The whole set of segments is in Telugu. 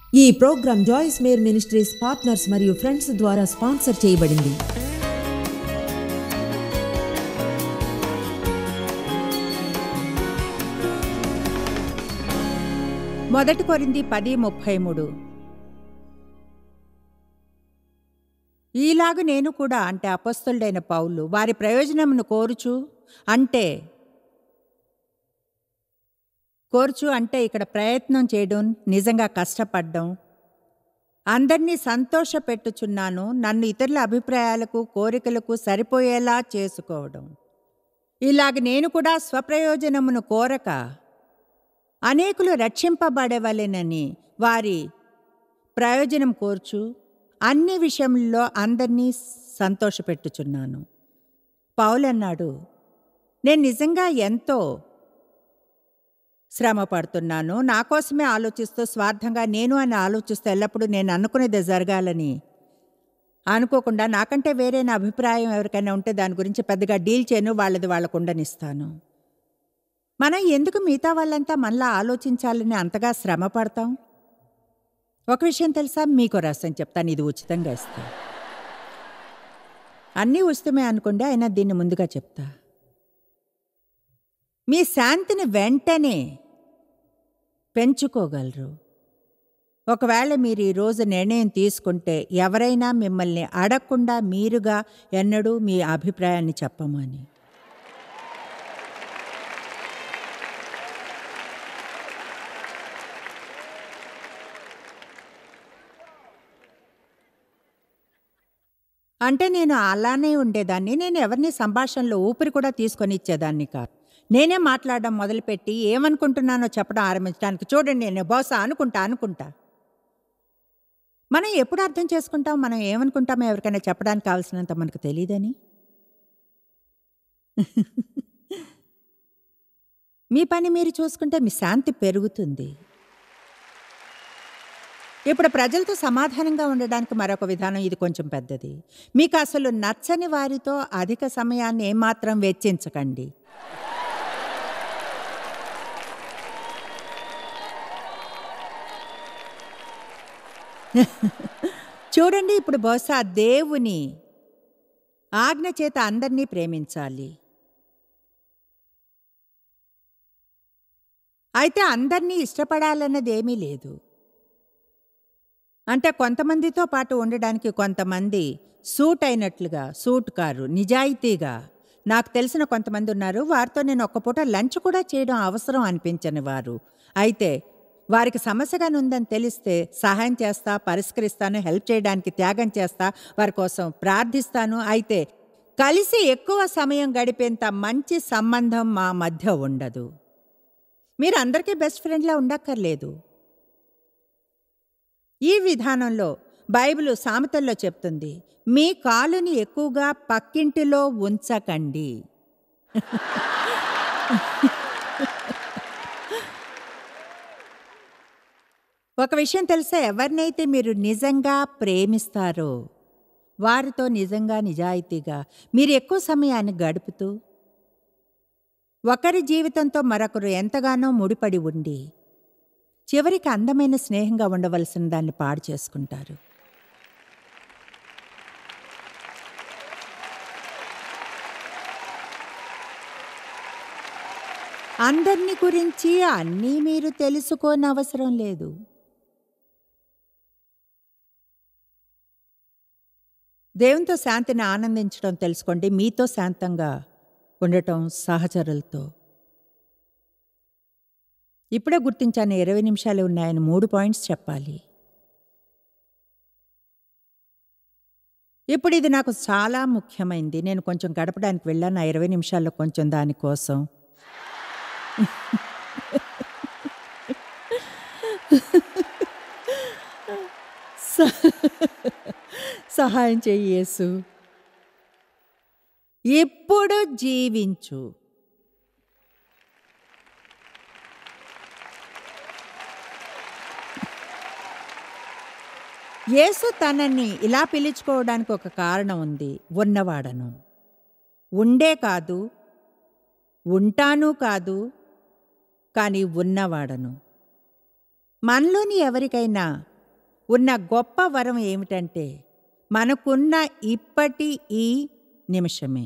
ఈ program Joyce Meyer ministries partners మరియు ఫ్రెండ్స్ ద్వారా స్పాన్సర్ చేయబడింది మొదటి కొరింది పది ముప్పై మూడు ఈలాగు నేను కూడా అంటే అపస్తులుడైన పౌలు వారి ప్రయోజనమును కోరుచు అంటే కోరుచు అంటే ఇక్కడ ప్రయత్నం చేయడం నిజంగా కష్టపడడం అందరినీ సంతోషపెట్టుచున్నాను నన్ను ఇతరుల అభిప్రాయాలకు కోరికలకు సరిపోయేలా చేసుకోవడం ఇలాగ నేను కూడా స్వప్రయోజనమును కోరక అనేకులు రక్షింపబడవలెనని వారి ప్రయోజనం కోర్చు అన్ని విషయంలో అందరినీ సంతోషపెట్టుచున్నాను పౌలన్నాడు నేను నిజంగా ఎంతో శ్రమ పడుతున్నాను నా కోసమే ఆలోచిస్తూ స్వార్థంగా నేను అని ఆలోచిస్తూ ఎల్లప్పుడూ నేను అనుకునేది జరగాలని అనుకోకుండా నాకంటే వేరే నా అభిప్రాయం ఎవరికైనా ఉంటే దాని గురించి పెద్దగా డీల్ చేయను వాళ్ళది వాళ్ళకు ఉండనిస్తాను మనం ఎందుకు మిగతా వాళ్ళంతా మనలా ఆలోచించాలని అంతగా శ్రమ పడతాం ఒక విషయం తెలుసా మీకు రసం చెప్తాను ఇది ఉచితంగా ఇస్తా అన్నీ ఉచితమే అనుకోండి అయినా దీన్ని ముందుగా చెప్తా మీ శాంతిని వెంటనే పెంచుకోగలరు ఒకవేళ మీరు ఈరోజు నిర్ణయం తీసుకుంటే ఎవరైనా మిమ్మల్ని అడగకుండా మీరుగా ఎన్నడూ మీ అభిప్రాయాన్ని చెప్పమని అంటే నేను అలానే ఉండేదాన్ని నేను ఎవరిని సంభాషణలో ఊపిరి కూడా తీసుకొని ఇచ్చేదాన్ని కాదు నేనే మాట్లాడడం మొదలుపెట్టి ఏమనుకుంటున్నానో చెప్పడం ఆరంభించడానికి చూడండి నేను బహుశా అనుకుంటా అనుకుంటా మనం ఎప్పుడు అర్థం చేసుకుంటాం మనం ఏమనుకుంటామో ఎవరికైనా చెప్పడానికి కావాల్సినంత మనకు తెలియదని మీ పని మీరు చూసుకుంటే మీ శాంతి పెరుగుతుంది ఇప్పుడు ప్రజలతో సమాధానంగా ఉండడానికి మరొక విధానం ఇది కొంచెం పెద్దది మీకు అసలు నచ్చని వారితో అధిక సమయాన్ని ఏమాత్రం వెచ్చించకండి చూడండి ఇప్పుడు బహుశా దేవుని ఆజ్ఞ చేత అందరినీ ప్రేమించాలి అయితే అందరినీ ఇష్టపడాలన్నది ఏమీ లేదు అంటే కొంతమందితో పాటు ఉండడానికి కొంతమంది సూట్ అయినట్లుగా సూట్ కారు నిజాయితీగా నాకు తెలిసిన కొంతమంది ఉన్నారు వారితో నేను ఒక్క పూట లంచ్ కూడా చేయడం అవసరం అనిపించని వారు అయితే వారికి సమస్యగానే ఉందని తెలిస్తే సహాయం చేస్తా పరిష్కరిస్తాను హెల్ప్ చేయడానికి త్యాగం చేస్తా వారి కోసం ప్రార్థిస్తాను అయితే కలిసి ఎక్కువ సమయం గడిపేంత మంచి సంబంధం మా మధ్య ఉండదు మీరు అందరికీ బెస్ట్ ఫ్రెండ్లా ఉండక్కర్లేదు ఈ విధానంలో బైబిల్ సామెతల్లో చెప్తుంది మీ కాలుని ఎక్కువగా పక్కింటిలో ఉంచకండి ఒక విషయం తెలుసా ఎవరినైతే మీరు నిజంగా ప్రేమిస్తారో వారితో నిజంగా నిజాయితీగా మీరు ఎక్కువ సమయాన్ని గడుపుతూ ఒకరి జీవితంతో మరొకరు ఎంతగానో ముడిపడి ఉండి చివరికి అందమైన స్నేహంగా ఉండవలసిన దాన్ని పాడు చేసుకుంటారు అందరిని గురించి అన్నీ మీరు తెలుసుకోనవసరం లేదు దేవునితో శాంతిని ఆనందించడం తెలుసుకోండి మీతో శాంతంగా ఉండటం సహచరులతో ఇప్పుడే గుర్తించాను ఇరవై నిమిషాలు ఉన్నాయని మూడు పాయింట్స్ చెప్పాలి ఇప్పుడు ఇది నాకు చాలా ముఖ్యమైంది నేను కొంచెం గడపడానికి వెళ్ళాను ఆ ఇరవై నిమిషాల్లో కొంచెం దానికోసం సహాయం చెయ్యి యేసు ఇప్పుడు జీవించు యేసు తనని ఇలా పిలుచుకోవడానికి ఒక కారణం ఉంది ఉన్నవాడను ఉండే కాదు ఉంటాను కాదు కానీ ఉన్నవాడను మనలోని ఎవరికైనా ఉన్న గొప్ప వరం ఏమిటంటే మనకున్న ఇప్పటి ఈ నిమిషమే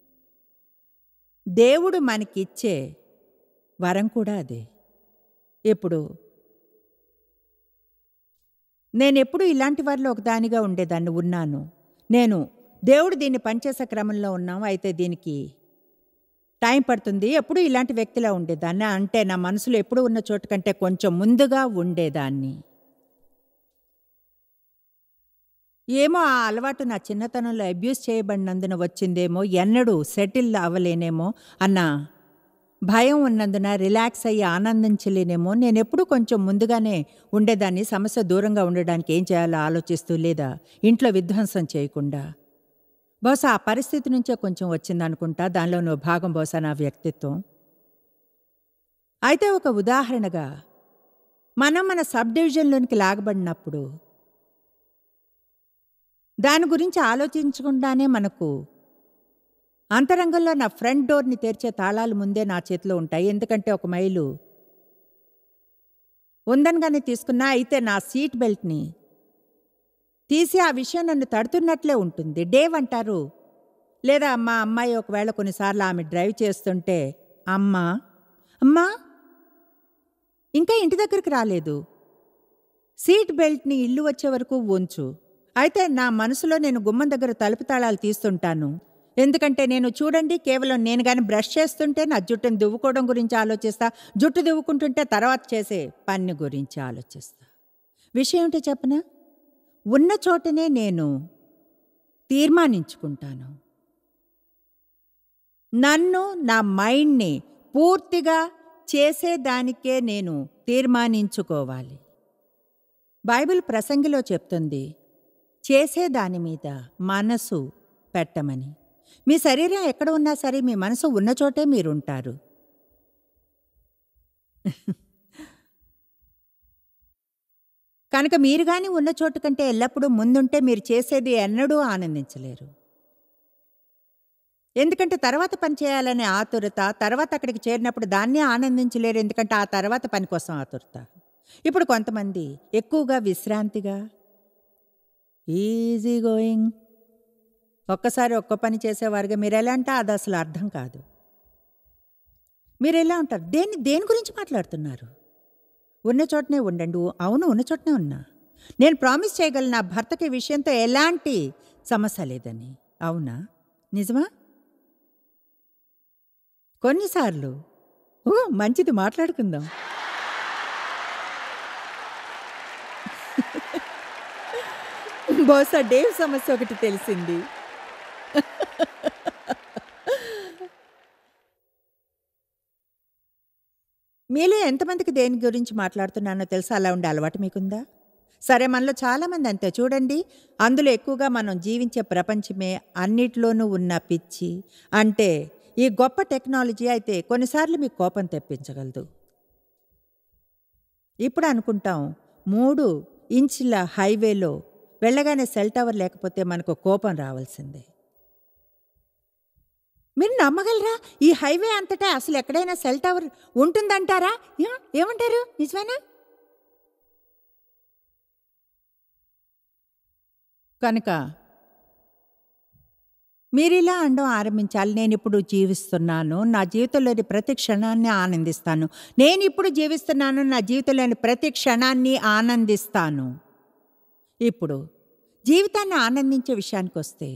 దేవుడు మనకిచ్చే వరం కూడా అదే ఇప్పుడు నేనెప్పుడు ఇలాంటి వారిలో ఒకదానిగా ఉండేదాన్ని ఉన్నాను నేను దేవుడు దీన్ని పనిచేసే క్రమంలో ఉన్నాం అయితే దీనికి టైం పడుతుంది ఎప్పుడు ఇలాంటి వ్యక్తిలా ఉండేదాన్ని అంటే నా మనసులో ఎప్పుడు ఉన్న చోటు కంటే కొంచెం ముందుగా ఉండేదాన్ని ఏమో ఆ అలవాటు నా చిన్నతనంలో అబ్యూస్ చేయబడినందున వచ్చిందేమో ఎన్నడూ సెటిల్ అవ్వలేనేమో అన్న భయం ఉన్నందున రిలాక్స్ అయ్యి ఆనందించలేనేమో నేను ఎప్పుడూ కొంచెం ముందుగానే ఉండేదాన్ని సమస్య దూరంగా ఉండడానికి ఏం చేయాలో ఆలోచిస్తూ లేదా ఇంట్లో విధ్వంసం చేయకుండా బహుశా ఆ పరిస్థితి నుంచే కొంచెం వచ్చిందనుకుంటా దానిలో నువ్వు భాగం బహుశా నా వ్యక్తిత్వం అయితే ఒక ఉదాహరణగా మనం మన సబ్ డివిజన్లోనికి లాగబడినప్పుడు దాని గురించి ఆలోచించకుండానే మనకు అంతరంగంలో నా ఫ్రంట్ డోర్ని తెరిచే తాళాలు ముందే నా చేతిలో ఉంటాయి ఎందుకంటే ఒక మైలు ఉందనగానే తీసుకున్నా అయితే నా సీట్ బెల్ట్ని తీసి ఆ విషయం నన్ను తడుతున్నట్లే ఉంటుంది డేవ్ అంటారు లేదా మా అమ్మాయి ఒకవేళ కొన్నిసార్లు ఆమె డ్రైవ్ చేస్తుంటే అమ్మా అమ్మా ఇంకా ఇంటి దగ్గరికి రాలేదు సీట్ బెల్ట్ని ఇల్లు వచ్చే వరకు ఉంచు అయితే నా మనసులో నేను గుమ్మం దగ్గర తలుపు తాళాలు తీస్తుంటాను ఎందుకంటే నేను చూడండి కేవలం నేను కానీ బ్రష్ చేస్తుంటే నా జుట్టుని దువ్వుకోవడం గురించి ఆలోచిస్తా జుట్టు దువ్వుకుంటుంటే తర్వాత చేసే పని గురించి ఆలోచిస్తా విషయం ఏంటో చెప్పనా ఉన్న చోటనే నేను తీర్మానించుకుంటాను నన్ను నా మైండ్ని పూర్తిగా చేసేదానికే నేను తీర్మానించుకోవాలి బైబిల్ ప్రసంగిలో చెప్తుంది చేసేదాని మీద మనసు పెట్టమని మీ శరీరం ఎక్కడ ఉన్నా సరే మీ మనసు ఉన్న చోటే మీరుంటారు కనుక మీరు కానీ ఉన్న చోటు కంటే ఎల్లప్పుడూ ముందుంటే మీరు చేసేది ఎన్నడూ ఆనందించలేరు ఎందుకంటే తర్వాత పని చేయాలనే ఆతురత తర్వాత అక్కడికి చేరినప్పుడు దాన్ని ఆనందించలేరు ఎందుకంటే ఆ తర్వాత పని కోసం ఆతురత ఇప్పుడు కొంతమంది ఎక్కువగా విశ్రాంతిగా ఈజీ గోయింగ్ ఒక్కసారి ఒక్క పని చేసేవారుగా మీరు ఎలా అంటే అది అసలు అర్థం కాదు మీరు ఎలా ఉంటారు దేని దేని గురించి మాట్లాడుతున్నారు ఉన్న చోటనే ఉండండి అవును ఉన్న చోటనే ఉన్నా నేను ప్రామిస్ చేయగలను నా భర్తకి ఈ విషయంతో ఎలాంటి సమస్య లేదని అవునా నిజమా కొన్నిసార్లు ఓ మంచిది మాట్లాడుకుందాం బహుశా డేవ్ సమస్య ఒకటి తెలిసింది మీలో ఎంతమందికి దేని గురించి మాట్లాడుతున్నానో తెలుసా అలా ఉండే అలవాటు మీకుందా సరే మనలో చాలామంది అంతే చూడండి అందులో ఎక్కువగా మనం జీవించే ప్రపంచమే అన్నిట్లోనూ ఉన్న పిచ్చి అంటే ఈ గొప్ప టెక్నాలజీ అయితే కొన్నిసార్లు మీకు కోపం తెప్పించగలదు ఇప్పుడు అనుకుంటాం మూడు ఇంచుల హైవేలో వెళ్ళగానే సెల్ టవర్ లేకపోతే మనకు కోపం రావాల్సిందే మీరు నమ్మగలరా ఈ హైవే అంతటా అసలు ఎక్కడైనా సెల్ టవర్ ఉంటుందంటారా ఏ- ఏమంటారు నిజమేనా కనుక మీరిలా అనడం ఆరంభించాలి నేను ఇప్పుడు జీవిస్తున్నాను నా జీవితంలోని ప్రతి క్షణాన్ని ఆనందిస్తాను నేను ఇప్పుడు జీవిస్తున్నాను నా జీవితంలోని ప్రతి క్షణాన్ని ఆనందిస్తాను ఇప్పుడు జీవితాన్ని ఆనందించే విషయానికి వస్తే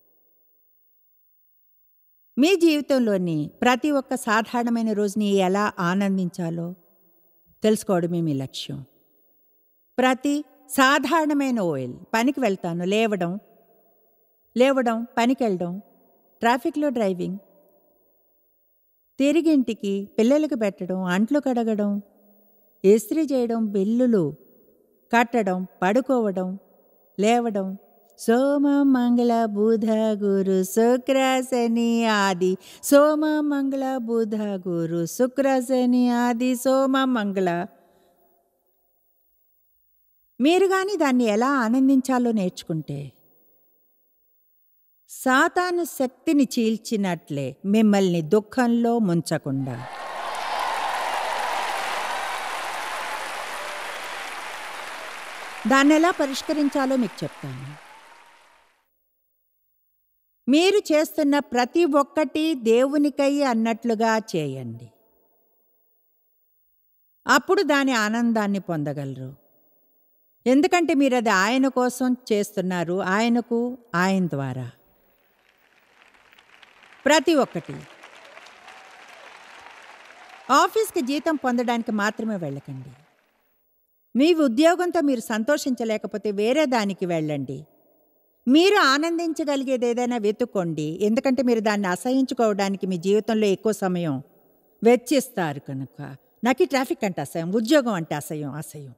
మీ జీవితంలోని ప్రతి ఒక్క సాధారణమైన రోజుని ఎలా ఆనందించాలో తెలుసుకోవడమే మీ లక్ష్యం ప్రతి సాధారణమైన ఓయిల్ పనికి వెళ్తాను లేవడం లేవడం పనికి వెళ్ళడం ట్రాఫిక్లో డ్రైవింగ్ తిరిగింటికి పిల్లలకు పెట్టడం అంట్లు కడగడం ఇస్త్రీ చేయడం బిల్లులు కట్టడం పడుకోవడం లేవడం సోమ మంగళ బుధ గురు శుక్ర శని ఆది సోమ మంగళ బుధ గురు శుక్ర శని ఆది సోమ మంగళ మీరు కానీ దాన్ని ఎలా ఆనందించాలో నేర్చుకుంటే సాతాను శక్తిని చీల్చినట్లే మిమ్మల్ని దుఃఖంలో ముంచకుండా దాన్ని ఎలా పరిష్కరించాలో మీకు చెప్తాను మీరు చేస్తున్న ప్రతి ఒక్కటి దేవునికై అన్నట్లుగా చేయండి అప్పుడు దాని ఆనందాన్ని పొందగలరు ఎందుకంటే మీరు అది ఆయన కోసం చేస్తున్నారు ఆయనకు ఆయన ద్వారా ప్రతి ఒక్కటి ఆఫీస్కి జీతం పొందడానికి మాత్రమే వెళ్ళకండి మీ ఉద్యోగంతో మీరు సంతోషించలేకపోతే వేరే దానికి వెళ్ళండి మీరు ఆనందించగలిగేది ఏదైనా వెతుక్కోండి ఎందుకంటే మీరు దాన్ని అసహించుకోవడానికి మీ జీవితంలో ఎక్కువ సమయం వెచ్చిస్తారు కనుక నాకు ఈ ట్రాఫిక్ అంటే అసహ్యం ఉద్యోగం అంటే అసహ్యం అసహ్యం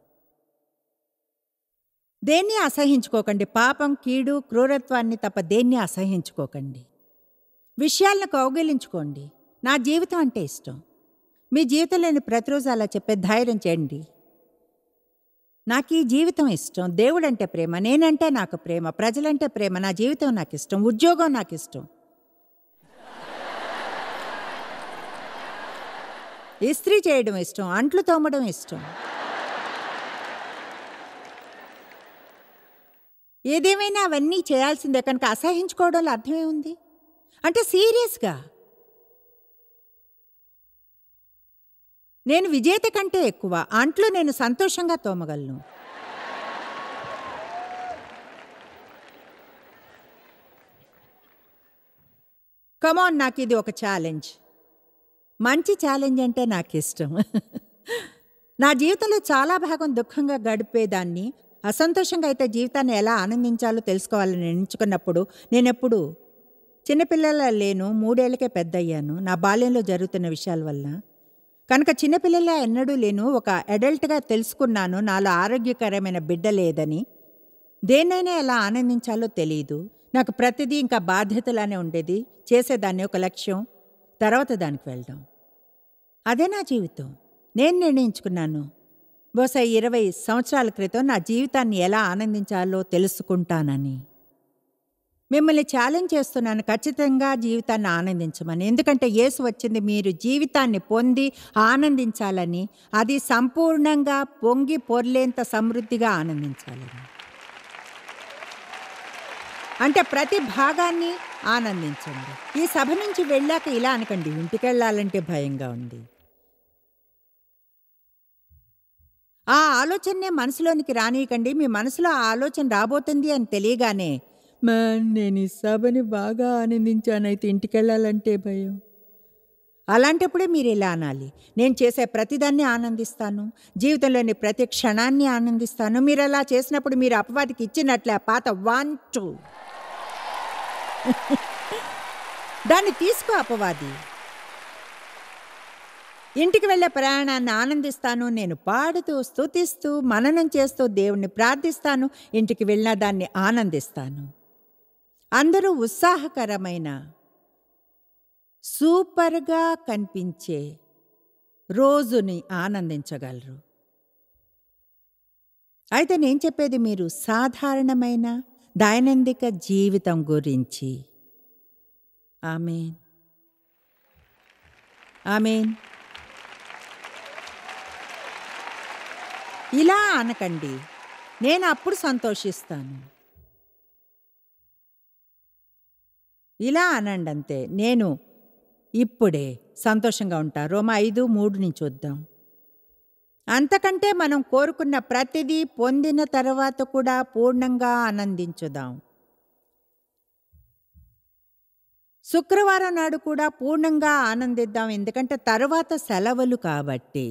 దేన్ని అసహించుకోకండి పాపం కీడు క్రూరత్వాన్ని తప్ప దేన్ని అసహించుకోకండి విషయాలను కౌగిలించుకోండి నా జీవితం అంటే ఇష్టం మీ జీవితంలోని ప్రతిరోజు అలా చెప్పే ధైర్యం చేయండి నాకు ఈ జీవితం ఇష్టం దేవుడంటే ప్రేమ నేనంటే నాకు ప్రేమ ప్రజలంటే ప్రేమ నా జీవితం నాకు ఇష్టం ఉద్యోగం నాకు ఇష్టం ఇస్త్రీ చేయడం ఇష్టం అంట్లు తోమడం ఇష్టం ఏదేమైనా అవన్నీ చేయాల్సిందే కనుక అసహించుకోవడంలో అర్థమే ఉంది అంటే సీరియస్గా నేను విజేత కంటే ఎక్కువ అంట్లు నేను సంతోషంగా తోమగలను కమాన్ నాకు ఇది ఒక ఛాలెంజ్ మంచి ఛాలెంజ్ అంటే నాకు ఇష్టం నా జీవితంలో చాలా భాగం దుఃఖంగా గడిపేదాన్ని అసంతోషంగా అయితే జీవితాన్ని ఎలా ఆనందించాలో తెలుసుకోవాలని ఎంచుకున్నప్పుడు నేనెప్పుడు చిన్నపిల్లల లేను మూడేళ్లకే పెద్ద అయ్యాను నా బాల్యంలో జరుగుతున్న విషయాల వల్ల కనుక చిన్నపిల్లల ఎన్నడూ లేను ఒక అడల్ట్గా తెలుసుకున్నాను నాలో ఆరోగ్యకరమైన బిడ్డ లేదని దేన్నైనా ఎలా ఆనందించాలో తెలియదు నాకు ప్రతిదీ ఇంకా బాధ్యతలానే ఉండేది చేసేదాన్ని ఒక లక్ష్యం తర్వాత దానికి వెళ్ళడం అదే నా జీవితం నేను నిర్ణయించుకున్నాను బహుశా ఇరవై సంవత్సరాల క్రితం నా జీవితాన్ని ఎలా ఆనందించాలో తెలుసుకుంటానని మిమ్మల్ని ఛాలెంజ్ చేస్తున్నాను ఖచ్చితంగా జీవితాన్ని ఆనందించమని ఎందుకంటే యేసు వచ్చింది మీరు జీవితాన్ని పొంది ఆనందించాలని అది సంపూర్ణంగా పొంగి పొర్లేంత సమృద్ధిగా ఆనందించాలని అంటే ప్రతి భాగాన్ని ఆనందించండి ఈ సభ నుంచి వెళ్ళాక ఇలా అనకండి ఇంటికి వెళ్ళాలంటే భయంగా ఉంది ఆ ఆలోచననే మనసులోనికి రానియకండి మీ మనసులో ఆ ఆలోచన రాబోతుంది అని తెలియగానే "మా, నేను ఈ సభని బాగా ఆనందించానైతే ఇంటికి వెళ్ళాలంటే భయం అలాంటప్పుడే మీరు ఇలా అనాలి నేను చేసే ప్రతిదాన్ని ఆనందిస్తాను జీవితంలోని ప్రతి క్షణాన్ని ఆనందిస్తాను మీరు అలా చేసినప్పుడు మీరు అపవాదికి ఇచ్చినట్లే ఆ పాత వన్ టూ దాన్ని తీసుకో అపవాది ఇంటికి వెళ్ళే ప్రయాణాన్ని ఆనందిస్తాను నేను పాడుతూ స్తుతిస్తూ మననం చేస్తూ దేవుణ్ణి ప్రార్థిస్తాను ఇంటికి వెళ్ళిన దాన్ని ఆనందిస్తాను అందరూ ఉత్సాహకరమైన సూపర్గా కనిపించే రోజుని ఆనందించగలరు అయితే నేను చెప్పేది మీరు సాధారణమైన దైనందిక జీవితం గురించి ఆమెన్ ఆమెన్ ఇలా అనకండి నేను అప్పుడు సంతోషిస్తాను ఇలా అనండి అంతే నేను ఇప్పుడే సంతోషంగా ఉంటా రోమ ఐదు మూడు నుంచి చూద్దాం అంతకంటే మనం కోరుకున్న ప్రతిదీ పొందిన తర్వాత కూడా పూర్ణంగా ఆనందించుదాం శుక్రవారం నాడు కూడా పూర్ణంగా ఆనందిద్దాం ఎందుకంటే తర్వాత సెలవులు కాబట్టి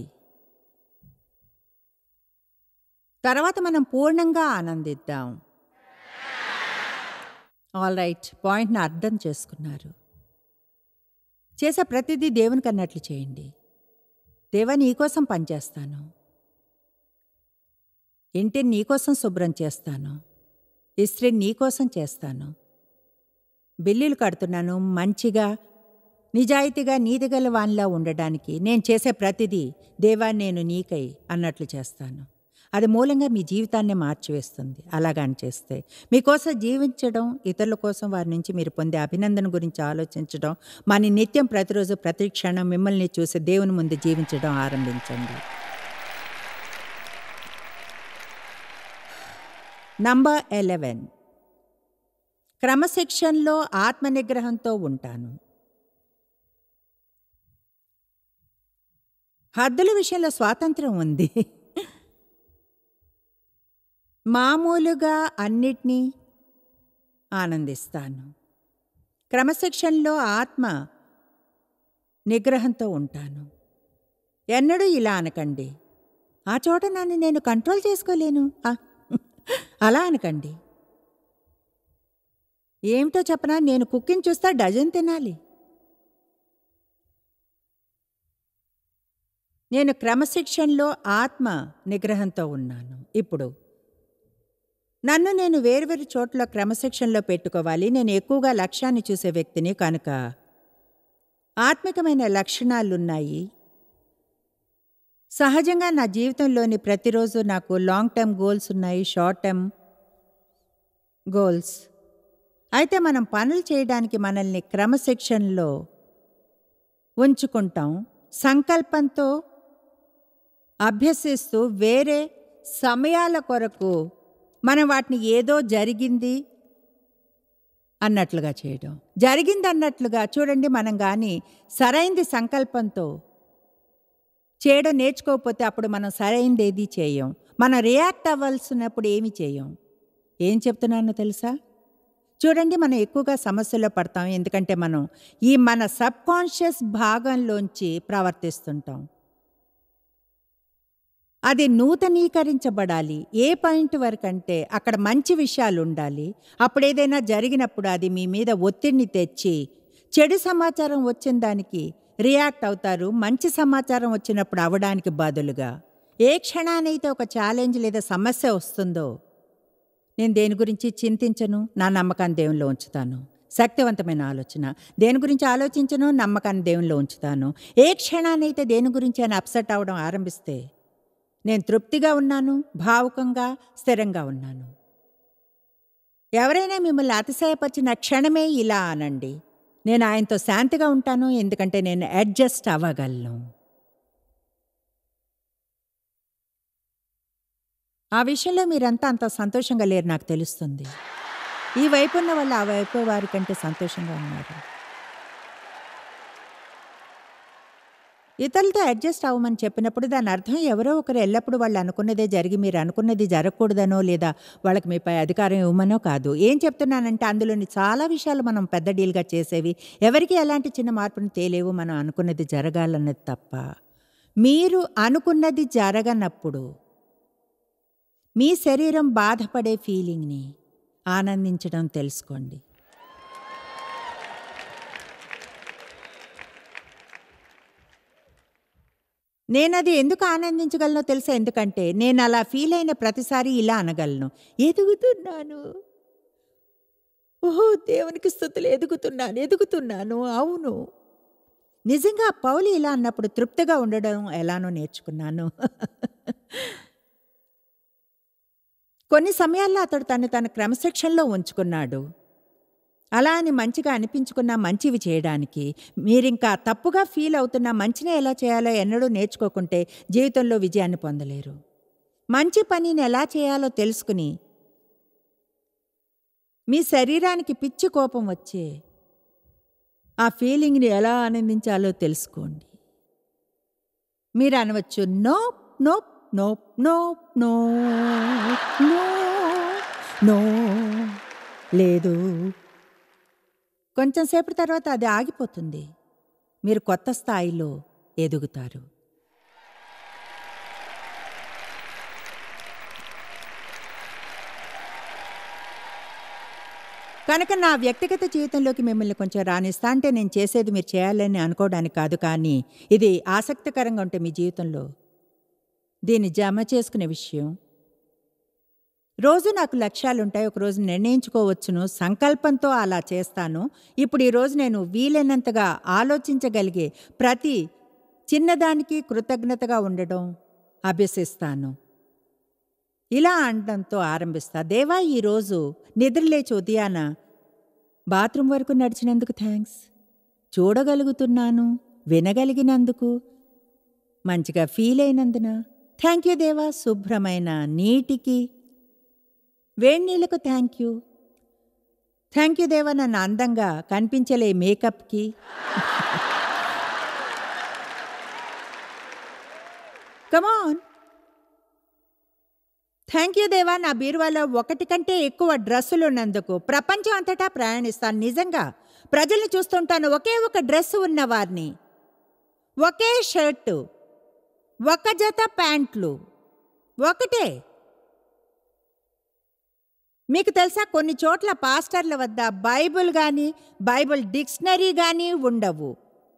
తర్వాత మనం పూర్ణంగా ఆనందిద్దాం ఆల్ రైట్ పాయింట్ని అర్థం చేసుకున్నారు చేసే ప్రతిదీ దేవునికి అన్నట్లు చేయండి దేవా నీకోసం పనిచేస్తాను ఇంటిని నీకోసం శుభ్రం చేస్తాను ఇస్త్రీ నీకోసం చేస్తాను బిల్లులు కడుతున్నాను మంచిగా నిజాయితీగా నీతిగల వానిలా ఉండడానికి నేను చేసే ప్రతిదీ దేవా నేను నీకై అన్నట్లు చేస్తాను అది మూలంగా మీ జీవితాన్ని మార్చివేస్తుంది అలాగని చేస్తే మీకోసం జీవించడం ఇతరుల కోసం వారి నుంచి మీరు పొందే అభినందన గురించి ఆలోచించడం మన నిత్యం ప్రతిరోజు ప్రతి క్షణం మిమ్మల్ని చూసి దేవుని ముందు జీవించడం ఆరంభించండి నంబర్ ఎలెవెన్ క్రమశిక్షణలో ఆత్మనిగ్రహంతో ఉంటాను హద్దుల విషయంలో స్వాతంత్రం ఉంది మామూలుగా అన్నిటినీ ఆనందిస్తాను క్రమశిక్షణలో ఆత్మ నిగ్రహంతో ఉంటాను ఎన్నడూ ఇలా అనకండి ఆ చోట నన్ను నేను కంట్రోల్ చేసుకోలేను ఆ, అలా అనకండి ఏమిటో చెప్పనా నేను కుక్కింగ్ చూస్తా డజన్ తినాలి నేను క్రమశిక్షణలో ఆత్మ నిగ్రహంతో ఉన్నాను ఇప్పుడు నన్ను నేను వేరువేరు చోట్ల క్రమశిక్షణలో పెట్టుకోవాలి నేను ఎక్కువగా లక్ష్యాన్ని చూసే వ్యక్తిని కనుక ఆత్మికమైన లక్షణాలున్నాయి సహజంగా నా జీవితంలోని ప్రతిరోజు నాకు లాంగ్ టర్మ్ గోల్స్ ఉన్నాయి షార్ట్ టర్మ్ గోల్స్ అయితే మనం పనులు చేయడానికి మనల్ని క్రమశిక్షణలో ఉంచుకుంటాం సంకల్పంతో అభ్యసిస్తూ వేరే సమయాల కొరకు మనం వాటిని ఏదో జరిగింది అన్నట్లుగా చేయడం జరిగింది అన్నట్లుగా చూడండి మనం కానీ సరైంది సంకల్పంతో చేయడం నేర్చుకోకపోతే అప్పుడు మనం సరైంది ఏది చేయం మనం రియాక్ట్ అవ్వాల్సినప్పుడు ఏమి చేయం ఏం చెప్తున్నానో తెలుసా చూడండి మనం ఎక్కువగా సమస్యలో పడతాం ఎందుకంటే మనం ఈ మన సబ్ కాన్షియస్ భాగంలోంచి ప్రవర్తిస్తుంటాం అది నూతనీకరించబడాలి ఏ పాయింట్ వరకు అంటే అక్కడ మంచి విషయాలు ఉండాలి అప్పుడు ఏదైనా జరిగినప్పుడు అది మీ మీద ఒత్తిడిని తెచ్చి చెడు సమాచారం వచ్చిన దానికి రియాక్ట్ అవుతారు మంచి సమాచారం వచ్చినప్పుడు అవడానికి బదులుగా ఏ క్షణానైతే ఒక ఛాలెంజ్ లేదా సమస్య వస్తుందో నేను దేని గురించి చింతించను నా నమ్మకాన్ని దేవునిలో ఉంచుతాను శక్తివంతమైన ఆలోచన దేని గురించి ఆలోచించను నమ్మకాన్ని దేవునిలో ఉంచుతాను ఏ క్షణానైతే దేని గురించి అని అప్సెట్ అవడం ఆరంభిస్తే నేను తృప్తిగా ఉన్నాను భావుకంగా స్థిరంగా ఉన్నాను ఎవరైనా మిమ్మల్ని అతిశయపరిచిన క్షణమే ఇలా అనండి నేను ఆయనతో శాంతిగా ఉంటాను ఎందుకంటే నేను అడ్జస్ట్ అవ్వగలను ఆ విషయంలో మీరంతా అంత సంతోషంగా లేరు నాకు తెలుస్తుంది ఈ వైపు ఉన్న వాళ్ళు ఆ వైపు వారి కంటే సంతోషంగా ఉన్నారు ఇతరులతో అడ్జస్ట్ అవ్వమని చెప్పినప్పుడు దాని అర్థం ఎవరో ఒకరు ఎల్లప్పుడూ వాళ్ళు అనుకున్నదే జరిగి మీరు అనుకున్నది జరగకూడదనో లేదా వాళ్ళకి మీపై అధికారం ఇవ్వమనో కాదు ఏం చెప్తున్నానంటే అందులోని చాలా విషయాలు మనం పెద్ద డీల్గా చేసేవి ఎవరికి ఎలాంటి చిన్న మార్పును తేలేవు మనం అనుకున్నది జరగాలన్నది తప్ప మీరు అనుకున్నది జరగనప్పుడు మీ శరీరం బాధపడే ఫీలింగ్ని ఆనందించడం తెలుసుకోండి నేను అది ఎందుకు ఆనందించగలనో తెలుసా ఎందుకంటే నేను అలా ఫీల్ అయిన ప్రతిసారి ఇలా అనగలను ఎదుగుతున్నాను ఓహో దేవునికి స్థుతులు ఎదుగుతున్నాను ఎదుగుతున్నాను అవును నిజంగా పౌలు ఇలా అన్నప్పుడు తృప్తిగా ఉండడం ఎలానో నేర్చుకున్నాను కొన్ని సమయాల్లో అతడు తను తన క్రమశిక్షణలో ఉంచుకున్నాడు అలా అని మంచిగా అనిపించుకున్న మంచివి చేయడానికి మీరింకా తప్పుగా ఫీల్ అవుతున్న మంచిని ఎలా చేయాలో ఎన్నడూ నేర్చుకోకుంటే జీవితంలో విజయాన్ని పొందలేరు మంచి పనిని ఎలా చేయాలో తెలుసుకుని మీ శరీరానికి పిచ్చి కోపం వచ్చే ఆ ఫీలింగ్ని ఎలా ఆనందించాలో తెలుసుకోండి మీరు అనవచ్చు no nope nope nope no no no లేదు కొంచెం సేపటి తర్వాత అది ఆగిపోతుంది మీరు కొత్త స్థాయిలో ఎదుగుతారు కనుక నా వ్యక్తిగత జీవితంలోకి మిమ్మల్ని కొంచెం రాణిస్తా అంటే నేను చేసేది మీరు చేయాలని అనుకోవడానికి కాదు కానీ ఇది ఆసక్తికరంగా ఉంటే మీ జీవితంలో దీన్ని జమ చేసుకునే విషయం రోజు నాకు లక్ష్యాలు ఉంటాయి ఒకరోజు నిర్ణయించుకోవచ్చును సంకల్పంతో అలా చేస్తాను ఇప్పుడు ఈరోజు నేను వీలైనంతగా ఆలోచించగలిగే ప్రతి చిన్నదానికి కృతజ్ఞతగా ఉండడం అభ్యసిస్తాను ఇలా అనడంతో ఆరంభిస్తా దేవా ఈరోజు నిద్రలేచి ఉదయాన బాత్రూమ్ వరకు నడిచినందుకు థ్యాంక్స్ చూడగలుగుతున్నాను వినగలిగినందుకు మంచిగా ఫీల్ అయినందున థ్యాంక్ యూ దేవా శుభ్రమైన నీటికి వేడి నీళ్ళకు థ్యాంక్ యూ థ్యాంక్ యూ దేవా నన్ను అందంగా కనిపించలే మేకప్కి కమాన్ థ్యాంక్ యూ దేవా నా బీరువాలో ఒకటి కంటే ఎక్కువ డ్రెస్సులు ఉన్నందుకు ప్రపంచం అంతటా ప్రయాణిస్తాను నిజంగా ప్రజల్ని చూస్తుంటాను ఒకే ఒక డ్రెస్ ఉన్న వారిని ఒకే షర్టు ఒక జత ప్యాంట్లు ఒకటే మీకు తెలుసా కొన్ని చోట్ల పాస్టర్ల వద్ద బైబిల్ కానీ బైబిల్ డిక్షనరీ కానీ ఉండవు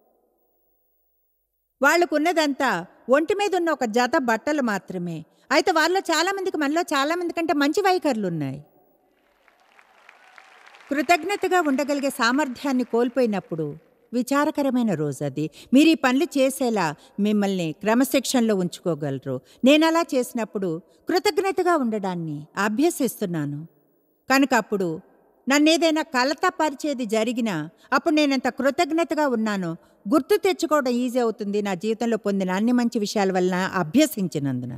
వాళ్ళకున్నదంతా ఒంటి మీద ఉన్న ఒక జత బట్టలు మాత్రమే అయితే వాళ్ళలో చాలామందికి మనలో చాలామంది కంటే మంచి వైఖరులు ఉన్నాయి కృతజ్ఞతగా ఉండగలిగే సామర్థ్యాన్ని కోల్పోయినప్పుడు విచారకరమైన రోజు అది మీరు ఈ పనులు చేసేలా మిమ్మల్ని క్రమశిక్షణలో ఉంచుకోగలరు నేను అలా చేసినప్పుడు కృతజ్ఞతగా ఉండడాన్ని అభ్యసిస్తున్నాను కనుక అప్పుడు నన్నేదైనా కలత పరిచేది జరిగినా అప్పుడు నేనెంత కృతజ్ఞతగా ఉన్నానో గుర్తు తెచ్చుకోవడం ఈజీ అవుతుంది నా జీవితంలో పొందిన అన్ని మంచి విషయాల వలన అభ్యసించినందున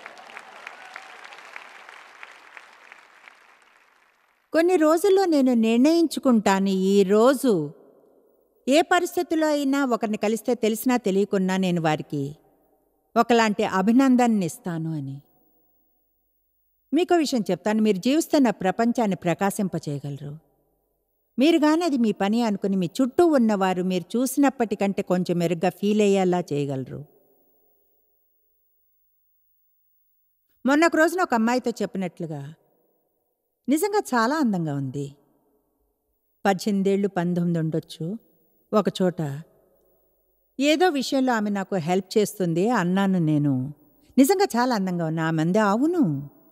కొన్ని రోజుల్లో నేను నిర్ణయించుకుంటాను ఈ రోజు ఏ పరిస్థితుల్లో అయినా ఒకరిని కలిస్తే తెలిసినా తెలియకున్నా నేను వారికి ఒకలాంటి అభినందనని ఇస్తాను అని మీకు విషయం చెప్తాను మీరు జీవిస్తున్న ప్రపంచాన్ని ప్రకాశింపచేయగలరు మీరు కానీ అది మీ పని అనుకుని మీ చుట్టూ ఉన్నవారు మీరు చూసినప్పటికంటే కొంచెం మెరుగ్గా ఫీల్ అయ్యేలా చేయగలరు మొన్న ఒక రోజున ఒక అమ్మాయితో చెప్పినట్లుగా నిజంగా చాలా అందంగా ఉంది పద్దెనిమిదేళ్ళు పంతొమ్మిది ఉండొచ్చు ఒకచోట ఏదో విషయంలో ఆమె నాకు హెల్ప్ చేస్తుంది అన్నాను నేను నిజంగా చాలా అందంగా ఉన్నా ఆమె అందే అవును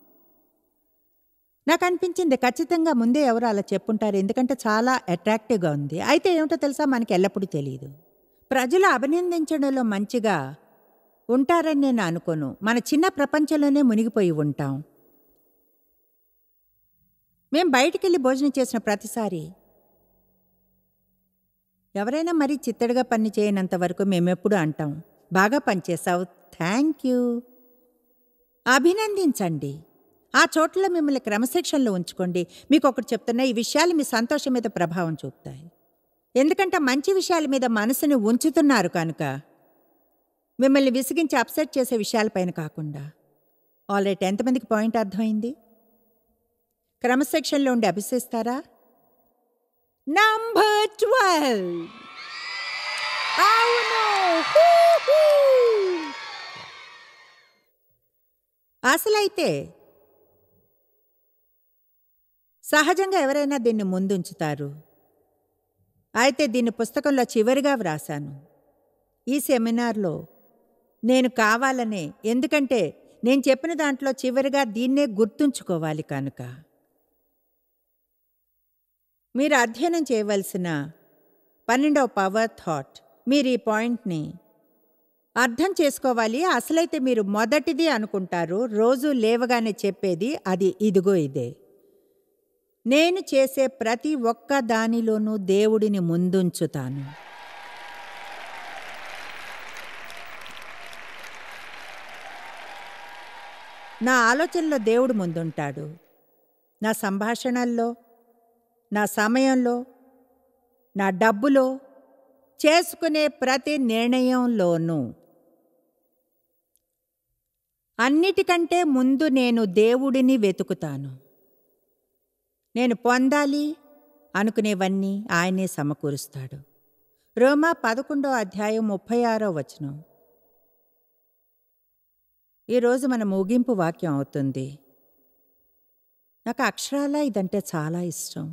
నాకు అనిపించింది ఖచ్చితంగా ముందే ఎవరు అలా చెప్పుంటారు ఎందుకంటే చాలా అట్రాక్టివ్గా ఉంది అయితే ఏమిటో తెలుసా మనకి ఎల్లప్పుడూ తెలియదు ప్రజలు అభినందించడంలో మంచిగా ఉంటారని నేను అనుకోను మన చిన్న ప్రపంచంలోనే మునిగిపోయి ఉంటాం మేం బయటికి వెళ్ళి భోజనం చేసిన ప్రతిసారి ఎవరైనా మరీ చిత్తడిగా పని చేయనంత వరకు మేమెప్పుడు అంటాం బాగా పనిచేసావు థ్యాంక్ యూ అభినందించండి ఆ చోట్ల మిమ్మల్ని క్రమశిక్షణలో ఉంచుకోండి మీకు ఒకటి చెప్తున్నా ఈ విషయాలు మీ సంతోషం మీద ప్రభావం చూపుతాయి ఎందుకంటే మంచి విషయాల మీద మనసుని ఉంచుతున్నారు కనుక మిమ్మల్ని విసిగించి అప్సెట్ చేసే విషయాలపైన కాకుండా ఆల్రెడీ ఎంతమందికి పాయింట్ అర్థమైంది క్రమశిక్షణలో ఉండి అభిషిస్తారా నంబర్ ట్వెల్వ్ అవును హూ-హూ. అసలైతే సహజంగా ఎవరైనా దీన్ని ముందుంచుతారు అయితే దీన్ని పుస్తకంలో చివరిగా వ్రాశాను ఈ సెమినార్లో నేను కావాలనే ఎందుకంటే నేను చెప్పిన దాంట్లో చివరిగా దీన్నే గుర్తుంచుకోవాలి కనుక మీరు అధ్యయనం చేయవలసిన పన్నెండవ పవర్ థాట్ మీరు ఈ పాయింట్ని అర్థం చేసుకోవాలి అసలైతే మీరు మొదటిది అనుకుంటారు రోజు లేవగానే చెప్పేది అది ఇదిగో ఇదే నేను చేసే ప్రతి ఒక్క దానిలోనూ దేవుడిని ముందుంచుతాను నా ఆలోచనలో దేవుడు ముందుంటాడు నా సంభాషణల్లో నా సమయంలో నా డబ్బులో చేసుకునే ప్రతి నిర్ణయంలోనూ అన్నిటికంటే ముందు నేను దేవుడిని వెతుకుతాను నేను పొందాలి అనుకునేవన్నీ ఆయనే సమకూరుస్తాడు రోమా పదకొండో అధ్యాయం ముప్పై ఆరో వచనం ఈరోజు మన ముగింపు వాక్యం అవుతుంది నాకు అక్షరాల ఇదంటే చాలా ఇష్టం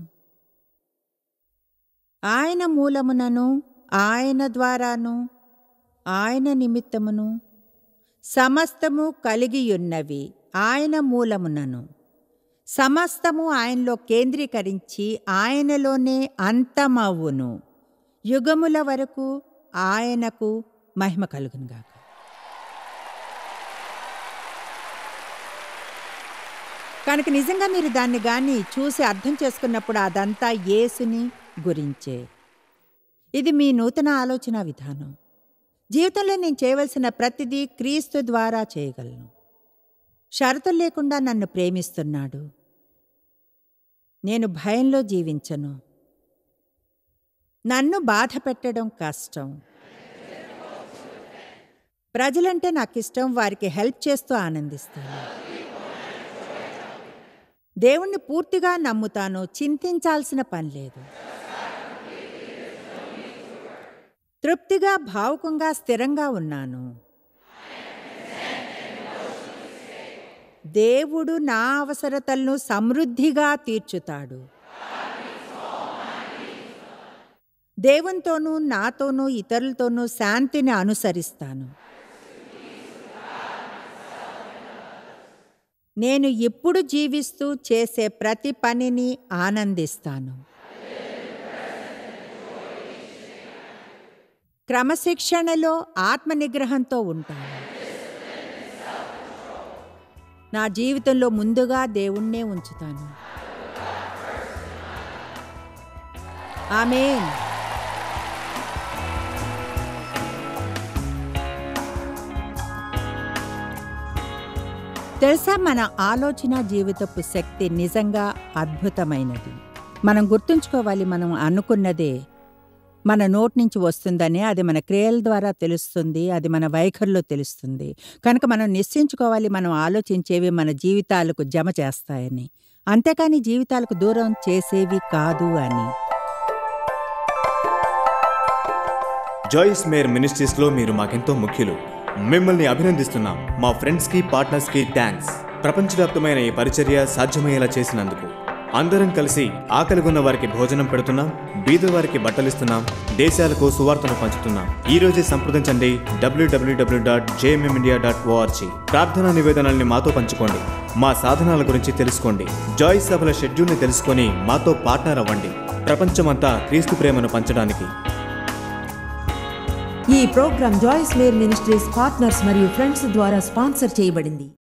ఆయన మూలమునను ఆయన ద్వారాను ఆయన నిమిత్తమును సమస్తము కలిగియున్నవి ఆయన మూలమునను సమస్తము ఆయనలో కేంద్రీకరించి ఆయనలోనే అంతమవును యుగముల వరకు ఆయనకు మహిమ కలుగునుగాక కనుక నిజంగా మీరు దాన్ని గాని చూసి అర్థం చేసుకున్నప్పుడు అదంతా యేసుని గురించే ఇది మీ నూతన ఆలోచన విధానం జీవితంలో నేను చేయవలసిన ప్రతిదీ క్రీస్తు ద్వారా చేయగలను షరతులు లేకుండా నన్ను ప్రేమిస్తున్నాడు నేను భయంలో జీవించను నన్ను బాధ పెట్టడం కష్టం ప్రజలంటే నాకు ఇష్టం వారికి హెల్ప్ చేస్తూ ఆనందిస్తాను దేవుణ్ణి పూర్తిగా నమ్ముతాను చింతించాల్సిన పని లేదు తృప్తిగా భావుకంగా స్థిరంగా ఉన్నాను దేవుడు నా అవసరతలను సమృద్ధిగా తీర్చుతాడు దేవునితోనూ నాతోనూ ఇతరులతోనూ శాంతిని అనుసరిస్తాను నేను ఇప్పుడు జీవిస్తూ చేసే ప్రతి పనిని ఆనందిస్తాను క్రమశిక్షణలో ఆత్మనిగ్రహంతో ఉంటాను నా జీవితంలో ముందుగా దేవుణ్ణే ఉంచుతాను ఆమెన్ తెలుసా మన ఆలోచన జీవితపు శక్తి నిజంగా అద్భుతమైనది మనం గుర్తుంచుకోవాలి మనం అనుకున్నదే మన నోటి నుంచి వస్తుందని అది మన క్రియల ద్వారా తెలుస్తుంది అది మన వైఖరిలో తెలుస్తుంది కనుక మనం నిశ్చయించుకోవాలి మనం ఆలోచించేవి మన జీవితాలకు జమ చేస్తాయని అంతేకాని జీవితాలకు దూరం చేసేవి కాదు అని జాయిస్ మేర్ మినిస్ట్రీస్లో మీరు మాకెంతో ముఖ్యులు మిమ్మల్ని అభినందిస్తున్నాం మా ఫ్రెండ్స్కి పార్ట్నర్స్కి థ్యాంక్స్ ప్రపంచవ్యాప్తమైన ఈ పరిచర్య సాధ్యమయ్యేలా చేసినందుకు అందరం కలిసి ఆకలిగొన్న వారికి భోజనం పెడుతున్నాం బీద వారికి బట్టలిస్తున్నాం దేశాలకు సువార్తను పంచుతున్నాం ఈ రోజే సంప్రదించండి W W W dot JMM India dot O R G ప్రార్థనా నివేదనల్ని మాతో పంచుకోండి మా సాధనాల గురించి తెలుసుకోండి జాయిస్ సభల షెడ్యూల్ని తెలుసుకొని మాతో పార్ట్నర్ అవ్వండి ప్రపంచమంతా క్రీస్తు ప్రేమను పంచడానికి ఈ program Joyce Meyer ministries partners మరియు ఫ్రెండ్స్ ద్వారా స్పాన్సర్ చేయబడింది